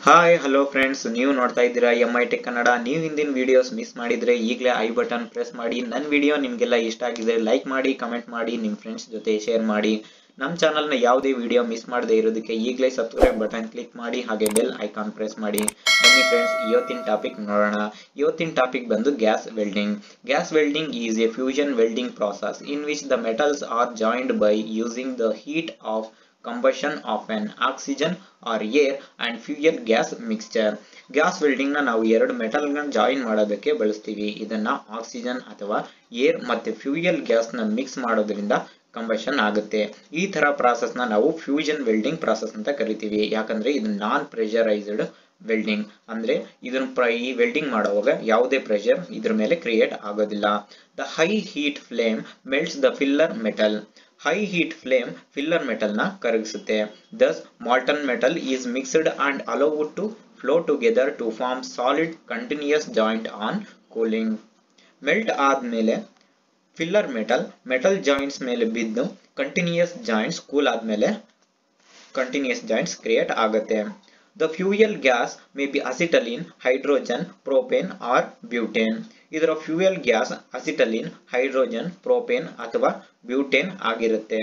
Hi hello friends ನೀವು ನೋಡ್ತಾ ಇದ್ದೀರಾ ಎಂ ಐ ಟೆಕ್ ಕನ್ನಡ ನೀವು ಹಿಂದಿನ ವಿಡಿಯೋಸ್ ಮಿಸ್ ಮಾಡಿದ್ರೆ ಈಗಲೇ ಐ ಬಟನ್ ಪ್ರೆಸ್ ಮಾಡಿ ನನ್ನ ವಿಡಿಯೋ ನಿಮಗೆಲ್ಲ ಇಷ್ಟ ಆಗಿದ್ರೆ ಲೈಕ್ ಮಾಡಿ ಕಮೆಂಟ್ ಮಾಡಿ ನಿಮ್ಮ ಫ್ರೆಂಡ್ಸ್ ಜೊತೆ ಶೇರ್ ಮಾಡಿ ನಮ್ಮ ಚಾನಲ್ನ ಯಾವುದೇ ವಿಡಿಯೋ ಮಿಸ್ ಮಾಡದೇ ಇರೋದಕ್ಕೆ ಈಗಲೇ ಸಬ್ಸ್ಕ್ರೈಬ್ ಬಟನ್ ಕ್ಲಿಕ್ ಮಾಡಿ ಹಾಗೆ ಬೆಲ್ ಐಕಾನ್ ಪ್ರೆಸ್ ಮಾಡಿ ಬನ್ನಿ ಫ್ರೆಂಡ್ಸ್ ಇವತ್ತಿನ ಟಾಪಿಕ್ ನೋಡೋಣ ಇವತ್ತಿನ ಟಾಪಿಕ್ ಬಂದು gas welding gas welding is a fusion welding process in which the metals are joined by using the heat of combustion of an oxygen or air and fuel gas mixture gas welding ನ ನಾವು ಎರಡು metal ನ join ಮಾಡೋದಕ್ಕೆ ಬಳಸ್ತೀವಿ ಇದನ್ನ oxygen ಅಥವಾ air ಮತ್ತೆ fuel gas ನ ಮಿಕ್ಸ್ ಮಾಡೋದ್ರಿಂದ ಕಂಬಷನ್ ಆಗುತ್ತೆ ಈ ತರ ಪ್ರಾಸೆಸ್ ನ ನಾವು ಫ್ಯೂಷನ್ ವೆಲ್ಡಿಂಗ್ ಪ್ರಾಸೆಸ್ ಅಂತ ಕರಿತೀವಿ ಯಾಕಂದ್ರೆ ಇದು ನಾನ್ ಪ್ರೆಷರೈಸ್ಡ್ ವೆಲ್ಡಿಂಗ್ ಅಂದ್ರೆ ಇದನ್ನ ಪ್ರ ಈ ವೆಲ್ಡಿಂಗ್ ಮಾಡುವಾಗ ಯಾವುದೇ ಪ್ರೆಷರ್ ಇದ್ರ ಮೇಲೆ ಕ್ರಿಯೇಟ್ ಆಗೋದಿಲ್ಲ the high heat flame melts the filler metal high heat flame filler metal ನ ಕರಗಿಸುತ್ತೆ thus molten metal is mixed and allowed to flow together to form solid continuous joint on cooling melt ಆದ್ಮೇಲೆ filler metal metal joints ಮೇಲೆ ಬಿದ್ದು continuous joints cool ಆದ್ಮೇಲೆ continuous joints create ಆಗುತ್ತೆ the fuel gas may be acetylene hydrogen propane or butane ಇದರ fuel gas acetylene hydrogen propane ಅಥವಾ butane ಆಗಿರುತ್ತೆ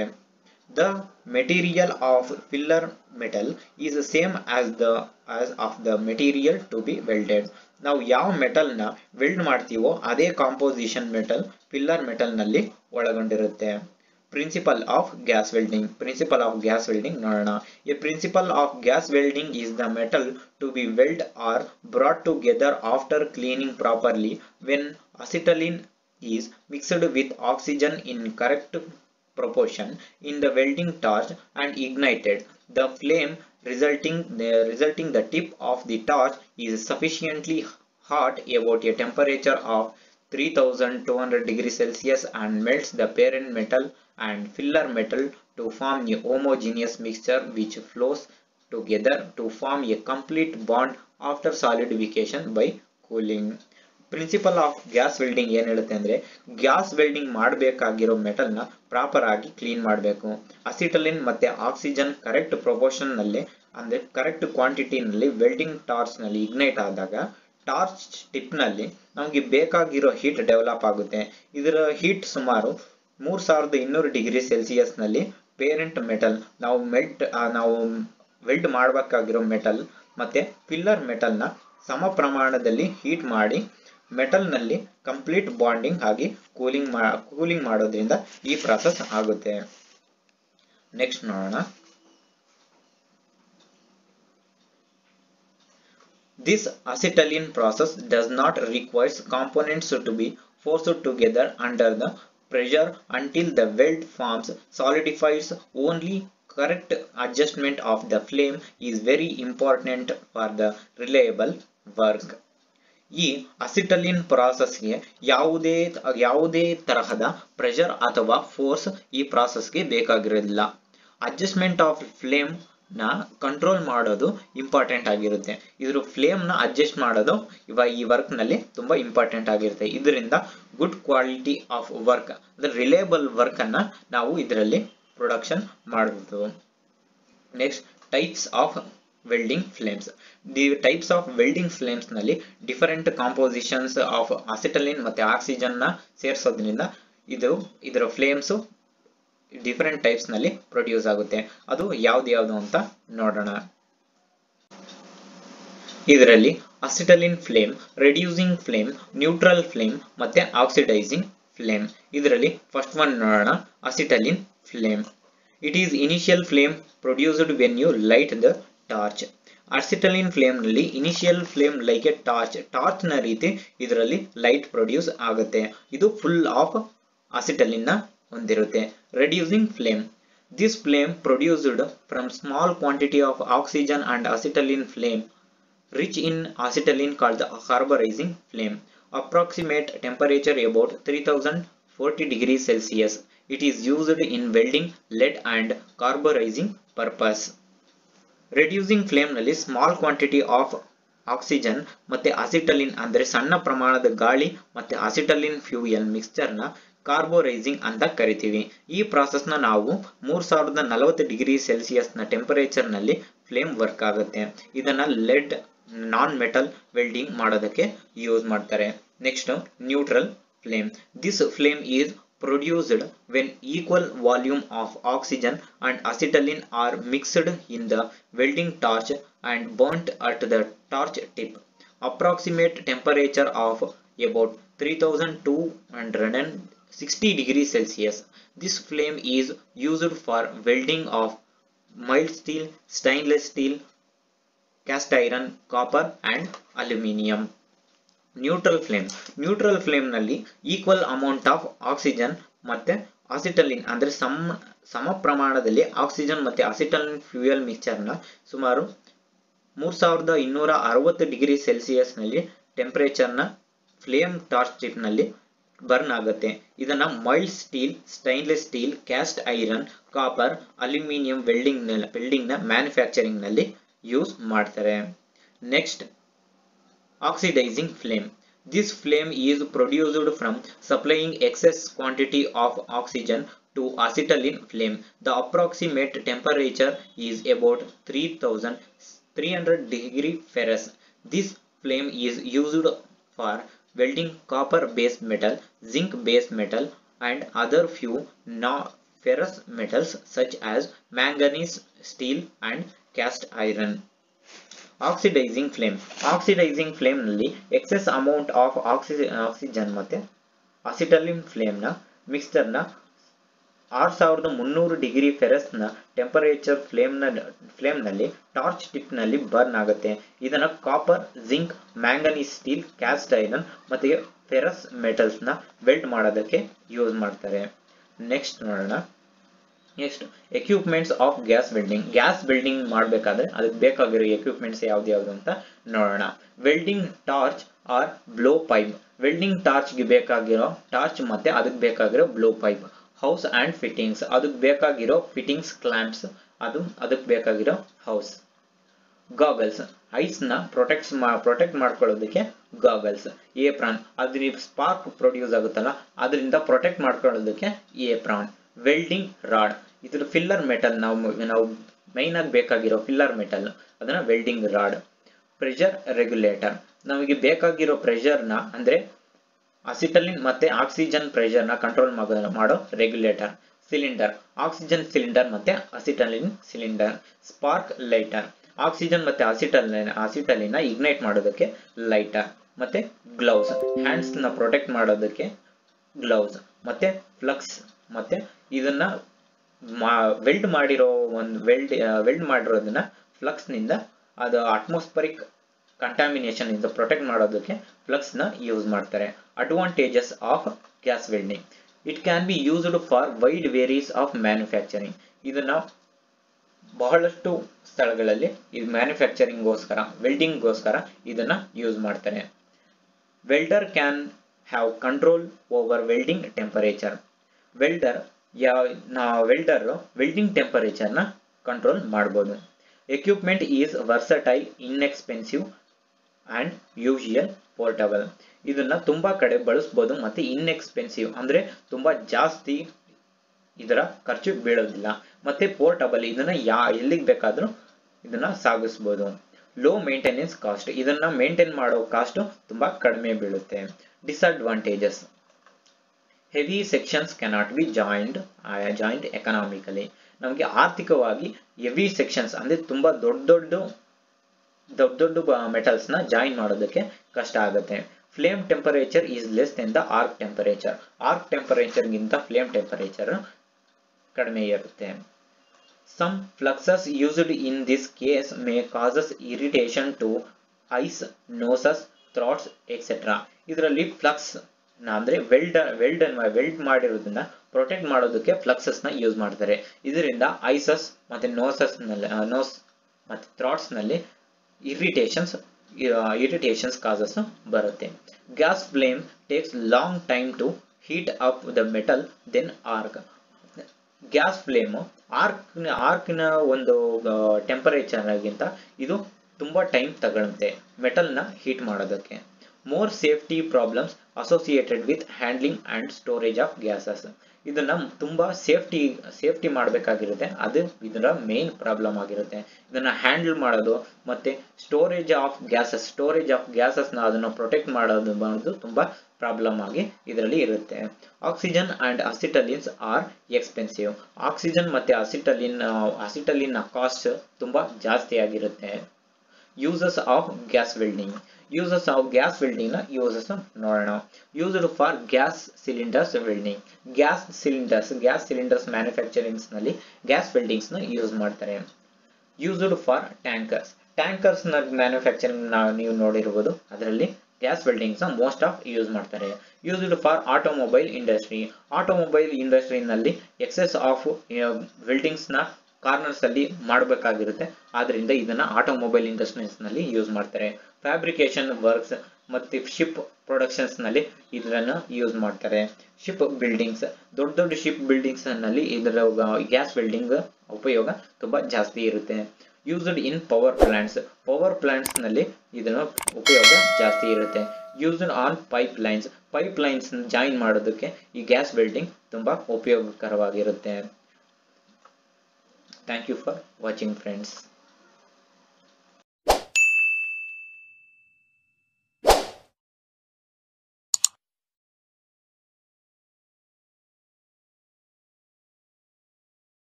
the material of filler metal is same as the as of the material to be welded ನಾವು ಯಾವ metal ನ weld ಮಾಡ್ತೀವೋ ಅದೇ composition metal filler metal ನಲ್ಲಿ ಒಳಗೊಂಡಿರುತ್ತೆ principle of gas welding principle of gas welding ನೋಡೋಣ a principle of gas welding is the metal to be weld are brought together after cleaning properly when acetylene is mixed with oxygen in correct proportion in the welding torch and ignited the flame resulting the resulting the tip of the torch is sufficiently hot about a temperature of 3200 degrees celsius and melts the parent metal and filler metal to form a homogeneous mixture which flows together to form a complete bond after solidification by cooling principle of gas welding ಏನ್ ಹೇಳುತ್ತೆ ಅಂದ್ರೆ gas welding ಮಾಡಬೇಕಾಗಿರೋ metal ನ proper ಆಗಿ clean ಮಾಡಬೇಕು acetylene ಮತ್ತೆ oxygen correct proportion ನಲ್ಲಿ ಅಂದ್ರೆ ಕರೆಕ್ಟ್ ಕ್ವಾಂಟಿಟಿನಲ್ಲಿ ವೆಲ್ಡಿಂಗ್ ಟಾರ್ಚ್ ನಲ್ಲಿ ಇಗ್ನೈಟ್ ಆದಾಗ ಟಾರ್ಚ್ ಟಿಪ್ ನಲ್ಲಿ ನಮಗೆ ಬೇಕಾಗಿರೋ ಹೀಟ್ ಡೆವಲಪ್ ಆಗುತ್ತೆ ಇದರ ಹೀಟ್ ಸುಮಾರು ಮೂರ್ ಸಾವಿರದ ಇನ್ನೂರು ಡಿಗ್ರಿ ಸೆಲ್ಸಿಯಸ್ ನಲ್ಲಿ ಪೇರೆಂಟ್ ಮೆಟಲ್ ನಾವು ಮೆಲ್ಟ್ ನಾವು ವೆಲ್ಡ್ ಮಾಡಬೇಕಾಗಿರೋ ಮೆಟಲ್ ಮತ್ತೆ ಫಿಲ್ಲರ್ ಮೆಟಲ್ ನ ಸಮ ಪ್ರಮಾಣದಲ್ಲಿ ಹೀಟ್ ಮಾಡಿ ಮೆಟಲ್ ನಲ್ಲಿ ಕಂಪ್ಲೀಟ್ ಬಾಂಡಿಂಗ್ ಆಗಿ ಕೂಲಿಂಗ್ ಕೂಲಿಂಗ್ ಮಾಡೋದ್ರಿಂದ ಈ ಪ್ರಾಸೆಸ್ ಆಗುತ್ತೆ ನೆಕ್ಸ್ಟ್ ನೋಡೋಣ This acetylene process does not require components to be forced together under the pressure until the weld forms solidifies only correct adjustment of the flame is very important for the reliable work. ಈ acetylene ಪ್ರಾಸೆಸ್ಗೆ ಯಾವುದೇ ಯಾವುದೇ ತರಹದ pressure ಅಥವಾ force ಈ ಪ್ರಾಸೆಸ್ಗೆ ಬೇಕಾಗಿರೋದಿಲ್ಲ adjustment of flame ನ ಕಂಟ್ರೋಲ್ ಮಾಡೋದು ಇಂಪಾರ್ಟೆಂಟ್ ಆಗಿರುತ್ತೆ ಇದ್ರ ಫ್ಲೇಮ್ ನ ಅಡ್ಜಸ್ಟ್ ಮಾಡೋದು ಇವಾಗ ಈ ವರ್ಕ್ ನಲ್ಲಿ ತುಂಬಾ ಇಂಪಾರ್ಟೆಂಟ್ ಆಗಿರುತ್ತೆ ಇದರಿಂದ ಗುಡ್ ಕ್ವಾಲಿಟಿ ಆಫ್ ವರ್ಕ್ ಅಂದ್ರೆ ರಿಲೇಬಲ್ ವರ್ಕ್ ಅನ್ನ ನಾವು ಇದರಲ್ಲಿ ಪ್ರೊಡಕ್ಷನ್ ಮಾಡಬಹುದು next types of welding flames the types of welding flames ನಲ್ಲಿ ಡಿಫರೆಂಟ್ ಕಾಂಪೋಸಿಷನ್ಸ್ ಆಫ್ ಅಸಿಟಲಿನ್ ಮತ್ತೆ ಆಕ್ಸಿಜನ್ ನ ಸೇರಿಸೋದ್ರಿಂದ ಇದು ಇದರ ಫ್ಲೇಮ್ಸ್ ಡಿಫರೆಂಟ್ ಟೈಪ್ಸ್ ನಲ್ಲಿ ಪ್ರೊಡ್ಯೂಸ್ ಆಗುತ್ತೆ ಅದು ಯಾವ್ದು ಯಾವ್ದು ಅಂತ ನೋಡೋಣ ಇದರಲ್ಲಿ acetylene flame reducing flame neutral flame ಮತ್ತೆ ಆಕ್ಸಿಡೈಸಿಂಗ್ ಫ್ಲೇಮ್ ಇದರಲ್ಲಿ ಫಸ್ಟ್ ಒನ್ ನೋಡೋಣ acetylene flame it is initial flame produced when you light the torch acetylene flame ನಲ್ಲಿ initial flame like a torch torch ನ ರೀತಿ ಇದರಲ್ಲಿ ಲೈಟ್ ಪ್ರೊಡ್ಯೂಸ್ ಆಗುತ್ತೆ ಇದು full of acetylene ನ ಹೊಂದಿರುತ್ತೆ reducing flame this flame produced from small quantity of oxygen and acetylene flame rich in acetylene called carburizing flame approximate temperature about three thousand forty degree Celsius it is used in welding lead and carburizing purpose reducing flame ನಲ್ಲಿ small quantity of oxygen ಮತ್ತೆ acetylene ಅಂದ್ರೆ ಸಣ್ಣ ಪ್ರಮಾಣದ ಗಾಳಿ ಮತ್ತೆ acetylene fuel mixture ನ ಕಾರ್ಬೋರೈಸಿಂಗ್ ಅಂತ ಕರಿತೀವಿ ಈ process ನ ನಾವು ಮೂರ್ ಸಾವಿರದ ನಲವತ್ತು ಡಿಗ್ರಿ ಸೆಲ್ಸಿಯಸ್ ನ ಟೆಂಪರೇಚರ್ ನಲ್ಲಿ ಫ್ಲೇಮ್ ವರ್ಕ್ ಆಗುತ್ತೆ ಇದನ್ನ ಲೆಡ್ ನಾನ್ ಮೆಟಲ್ ವೆಲ್ಡಿಂಗ್ ಮಾಡೋದಕ್ಕೆ ಯೂಸ್ ಮಾಡ್ತಾರೆ next neutral flame this flame is produced when equal volume of oxygen and acetylene are mixed in the welding torch and burnt at the torch tip. Approximate temperature of about 3260 degrees Celsius. This flame is used for welding of mild steel, stainless steel, cast iron, copper and aluminium. Neutral flame neutral flame ನಲ್ಲಿ equal amount of oxygen ಮತ್ತೆ acetylene ಅಂದ್ರೆ ಸಮ ಸಮ ಪ್ರಮಾಣದಲ್ಲಿ oxygen ಮತ್ತೆ acetylene fuel mixture ನ ಸುಮಾರು ಮೂರ್ ಸಾವಿರದ ಇನ್ನೂರ ಅರವತ್ತು ಡಿಗ್ರಿ ಸೆಲ್ಸಿಯಸ್ ನಲ್ಲಿ ಟೆಂಪರೇಚರ್ ನ ಫ್ಲೇಮ್ ಟಾರ್ಚ್ ಟಿಪ್ ನಲ್ಲಿ ಬರ್ನ್ ಆಗುತ್ತೆ ಇದನ್ನ mild steel stainless steel cast iron copper aluminium welding welding ನ ಮ್ಯಾನುಫ್ಯಾಕ್ಚರಿಂಗ್ ನಲ್ಲಿ ಯೂಸ್ ಮಾಡ್ತಾರೆ next oxidizing flame. This flame is produced from supplying excess quantity of oxygen to acetylene flame. The approximate temperature is about 3300 degree Fahrenheit. This flame is used for welding copper based metal, zinc based metal and other few non-ferrous metals such as manganese, steel and cast iron. Oxidizing flame oxidizing flame ನಲ್ಲಿ excess amount of oxy oxygen ಮತ್ತೆ acetylene flame ನ mixture ನ ಆರ್ ಸಾವಿರದ ಮುನ್ನೂರು degree ferrous ನ temperature flame ನ flame ನಲ್ಲಿ ಟಾರ್ಚ್ ಟಿಪ್ ನಲ್ಲಿ ಬರ್ನ್ ಆಗುತ್ತೆ ಇದನ್ನ copper zinc manganese steel cast iron ಮತ್ತೆ ಫೆರಸ್ ಮೆಟಲ್ಸ್ ನ ವೆಲ್ಡ್ ಮಾಡೋದಕ್ಕೆ ಯೂಸ್ ಮಾಡ್ತಾರೆ ನೆಕ್ಸ್ಟ್ ನೋಡೋಣ next equipments of gas welding gas welding ಮಾಡಬೇಕಾದ್ರೆ ಅದಕ್ಕೆ ಬೇಕಾಗಿರೋ ಎಕ್ವಿಪ್ಮೆಂಟ್ಸ್ ಯಾವ್ದು ಯಾವ್ದು ಅಂತ ನೋಡೋಣ welding torch R blow pipe welding ಟಾರ್ಚ್ಗೆ ಬೇಕಾಗಿರೋ ಟಾರ್ಚ್ ಮತ್ತೆ ಅದಕ್ಕೆ ಬೇಕಾಗಿರೋ blow pipe hose and fittings ಅದಕ್ಕೆ ಬೇಕಾಗಿರೋ ಫಿಟ್ಟಿಂಗ್ಸ್ ಕ್ಲಾಂಪ್ಸ್ ಅದು ಅದಕ್ಕೆ ಬೇಕಾಗಿರೋ ಹೌಸ್ ಗಾಗಲ್ಸ್ ಐಸ್ ನ ಪ್ರೊಟೆಕ್ಟ್ ಪ್ರೊಟೆಕ್ಟ್ ಮಾಡ್ಕೊಳ್ಳೋದಕ್ಕೆ ಗಾಗಲ್ಸ್ ಏಪ್ರಾನ್ ಅದ್ರ ಸ್ಪಾರ್ಕ್ ಪ್ರೊಡ್ಯೂಸ್ ಆಗುತ್ತಲ್ಲ ಅದರಿಂದ ಪ್ರೊಟೆಕ್ಟ್ ಮಾಡ್ಕೊಳ್ಳೋದಕ್ಕೆ ಏಪ್ರಾನ್ ವೆಲ್ಡಿಂಗ್ ರಾಡ್ ಇದ್ರ ಫಿಲ್ಲರ್ ಮೆಟಲ್ ನಾವು ನಾವು ಮೈನ್ ಆಗಿ ಬೇಕಾಗಿರೋ ಫಿಲ್ಲರ್ ಮೆಟಲ್ ಅದನ್ನ ವೆಲ್ಡಿಂಗ್ ರಾಡ್ ಪ್ರೆಷರ್ ರೆಗ್ಯುಲೇಟರ್ ನಮಗೆ ಬೇಕಾಗಿರೋ ಪ್ರೆಷರ್ ನ ಅಂದ್ರೆ ಅಸಿಟಲಿನ್ ಮತ್ತೆ ಆಕ್ಸಿಜನ್ ಪ್ರೆಷರ್ ನ ಕಂಟ್ರೋಲ್ ಮಾಡೋ ರೆಗ್ಯುಲೇಟರ್ ಸಿಲಿಂಡರ್ ಆಕ್ಸಿಜನ್ ಸಿಲಿಂಡರ್ ಮತ್ತೆ acetylene cylinder spark lighter oxygen ಮತ್ತೆ ಅಸಿಟಲಿನ್ ಅಸಿಟಲಿನ ಇಗ್ನೈಟ್ ಮಾಡೋದಕ್ಕೆ ಲೈಟರ್ ಮತ್ತೆ ಗ್ಲೌಸ್ ಹ್ಯಾಂಡ್ಸ್ ನ ಪ್ರೊಟೆಕ್ಟ್ ಮಾಡೋದಕ್ಕೆ ಗ್ಲೌಸ್ ಮತ್ತೆ ಫ್ಲಕ್ಸ್ ಮತ್ತೆ ಇದನ್ನ ವೆಲ್ಡ್ ಮಾಡಿರೋ ಒಂದು ವೆಲ್ಡ್ ವೆಲ್ಡ್ ಮಾಡಿರೋದನ್ನ ಫ್ಲಕ್ಸ್ ನಿಂದ ಅದು ಅಟ್ಮಾಸ್ಫರಿಕ್ ಕಂಟಾಮಿನೇಷನ್ ಇಂದ ಪ್ರೊಟೆಕ್ಟ್ ಮಾಡೋದಕ್ಕೆ ಫ್ಲಕ್ಸ್ ನ ಯೂಸ್ ಮಾಡ್ತಾರೆ advantages of gas welding it can be used for wide varies of manufacturing ಇದನ್ನ ಬಹಳಷ್ಟು ಸ್ಥಳಗಳಲ್ಲಿ ಇದು ಮ್ಯಾನುಫ್ಯಾಕ್ಚರಿಂಗ್ಗೋಸ್ಕರ ವೆಲ್ಡಿಂಗ್ಗೋಸ್ಕರ ಇದನ್ನ ಯೂಸ್ ಮಾಡ್ತಾರೆ welder can have control over welding temperature welder ಯಾವ ನಾ ವೆಲ್ಡರ್ ವೆಲ್ಡಿಂಗ್ ಟೆಂಪರೇಚರ್ನ ಕಂಟ್ರೋಲ್ ಮಾಡ್ಬೋದು equipment is versatile inexpensive and usual portable ಇದನ್ನ ತುಂಬಾ ಕಡೆ ಬಳಸ್ಬೋದು ಮತ್ತೆ ಇನ್ಎಕ್ಸ್ಪೆನ್ಸಿವ್ ಅಂದ್ರೆ ತುಂಬಾ ಜಾಸ್ತಿ ಇದರ ಖರ್ಚು ಬೀಳೋದಿಲ್ಲ ಮತ್ತೆ ಪೋರ್ಟಬಲ್ ಇದನ್ನ ಯಾ ಎಲ್ಲಿಗೆ ಬೇಕಾದ್ರೂ ಇದನ್ನ ಸಾಗಿಸ್ಬೋದು ಲೋ ಮೇಂಟೆನೆನ್ಸ್ ಕಾಸ್ಟ್ ಇದನ್ನ ಮೇಂಟೈನ್ ಮಾಡೋ ಕಾಸ್ಟ್ ತುಂಬಾ ಕಡಿಮೆ ಬೀಳುತ್ತೆ disadvantages heavy sections cannot be joined joint economically ನಮಗೆ ಆರ್ಥಿಕವಾಗಿ ಹೆವಿ ಸೆಕ್ಷನ್ಸ್ ಅಂದ್ರೆ ತುಂಬಾ ದೊಡ್ಡ ದೊಡ್ಡ ದೊಡ್ಡ ದೊಡ್ಡ ಮೆಟಲ್ಸ್ ನ ಜಾಯಿನ್ ಮಾಡೋದಕ್ಕೆ ಕಷ್ಟ ಆಗುತ್ತೆ flame temperature is less than the arc temperature arc temperature ಗಿಂತ ಫ್ಲೇಮ್ ಟೆಂಪರೇಚರ್ ಕಡಿಮೆ ಇರುತ್ತೆ some fluxes used in this case may causes irritation to eyes noses throats etcetera ಇದರಲ್ಲಿ ಫ್ಲಕ್ಸ್ ಅಂದ್ರೆ ವೆಲ್ಡ್ ವೆಲ್ಡ್ ವೆಲ್ಡ್ ಮಾಡಿರೋದನ್ನ protect ಮಾಡೋದಕ್ಕೆ fluxes ನ use ಮಾಡ್ತಾರೆ ಇದರಿಂದ ಐಸಸ್ ಮತ್ತೆ ನೋಸಸ್ ನಲ್ಲಿ ನೋಸ್ ಮತ್ತೆ ಥ್ರಾಟ್ಸ್ ನಲ್ಲಿ ಇರಿಟೇಷನ್ಸ್ ಇರಿಟೇಷನ್ಸ್ ಕಾಸಸ್ ಬರುತ್ತೆ gas flame takes long time to heat up the metal than arc gas flame arc ಆರ್ಕ್ನ ಒಂದು ಟೆಂಪರೇಚರ್ಗಿಂತ ಇದು ತುಂಬಾ ಟೈಮ್ ತಗೊಳುತ್ತೆ ಮೆಟಲ್ನ ಹೀಟ್ ಮಾಡೋದಕ್ಕೆ more safety problems associated with handling and storage of gases ಇದನ್ನ ತುಂಬಾ ಸೇಫ್ಟಿ ಸೇಫ್ಟಿ ಮಾಡಬೇಕಾಗಿರುತ್ತೆ ಅದು ಇದರ ಮೇನ್ ಪ್ರಾಬ್ಲಮ್ ಆಗಿರುತ್ತೆ ಇದನ್ನ ಹ್ಯಾಂಡಲ್ ಮಾಡೋದು ಮತ್ತೆ storage of gases storage of gases ನ ಅದನ್ನ ಪ್ರೊಟೆಕ್ಟ್ ಮಾಡೋದು ಮಾಡೋದು ತುಂಬಾ ಪ್ರಾಬ್ಲಮ್ ಆಗಿ ಇದರಲ್ಲಿ ಇರುತ್ತೆ oxygen and acetylenes are expensive oxygen ಮತ್ತೆ ಅಸಿಟಲಿನ್ ಅಸಿಟಲಿನ್ ಕಾಸ್ಟ್ ತುಂಬಾ ಜಾಸ್ತಿ ಆಗಿರುತ್ತೆ uses of gas welding uses of gas welding ನ ಯೂಸಸ್ ನೋಡೋಣ used for gas cylinders welding gas cylinders gas cylinders manufacturings ನಲ್ಲಿ ಗ್ಯಾಸ್ ವೆಲ್ಡಿಂಗ್ಸ್ ನ ಯೂಸ್ ಮಾಡ್ತಾರೆ used for tankers tankers ನ ಮ್ಯಾನುಫ್ಯಾಕ್ಚರಿಂಗ್ ನೀವು ನೋಡಿರ್ಬೋದು ಅದರಲ್ಲಿ ಗ್ಯಾಸ್ ವೆಲ್ಡಿಂಗ್ಸ್ ನ ಮೋಸ್ಟ್ ಆಫ್ ಯೂಸ್ ಮಾಡ್ತಾರೆ used for automobile industry automobile ಇಂಡಸ್ಟ್ರಿನಲ್ಲಿ ಎಕ್ಸೆಸ್ ಆಫ್ ವೆಲ್ಡಿಂಗ್ಸ್ ನ ಕಾರ್ನರ್ಸ್ ಅಲ್ಲಿ ಮಾಡಬೇಕಾಗಿರುತ್ತೆ ಆದ್ರಿಂದ ಇದನ್ನ ಆಟೋಮೊಬೈಲ್ ಇಂಡಸ್ಟ್ರೀಸ್ ನಲ್ಲಿ ಯೂಸ್ ಮಾಡ್ತಾರೆ ಫ್ಯಾಬ್ರಿಕೇಶನ್ ವರ್ಕ್ಸ್ ಮತ್ತೆ ಶಿಪ್ ಪ್ರೊಡಕ್ಷನ್ಸ್ ನಲ್ಲಿ ಇದನ್ನ ಯೂಸ್ ಮಾಡ್ತಾರೆ ಶಿಪ್ ಬಿಲ್ಡಿಂಗ್ಸ್ ದೊಡ್ಡ ದೊಡ್ಡ ಶಿಪ್ ಬಿಲ್ಡಿಂಗ್ಸ್ ನಲ್ಲಿ ಇದರ ಗ್ಯಾಸ್ ವೆಲ್ಡಿಂಗ್ ಉಪಯೋಗ ತುಂಬಾ ಜಾಸ್ತಿ ಇರುತ್ತೆ used in power plants power plants ನಲ್ಲಿ ಇದರ ಉಪಯೋಗ ಜಾಸ್ತಿ ಇರುತ್ತೆ used on pipelines pipelines join ಮಾಡೋದಕ್ಕೆ ಈ ಗ್ಯಾಸ್ ವೆಲ್ಡಿಂಗ್ ತುಂಬಾ ಉಪಯೋಗಕರವಾಗಿರುತ್ತೆ thank you for watching friends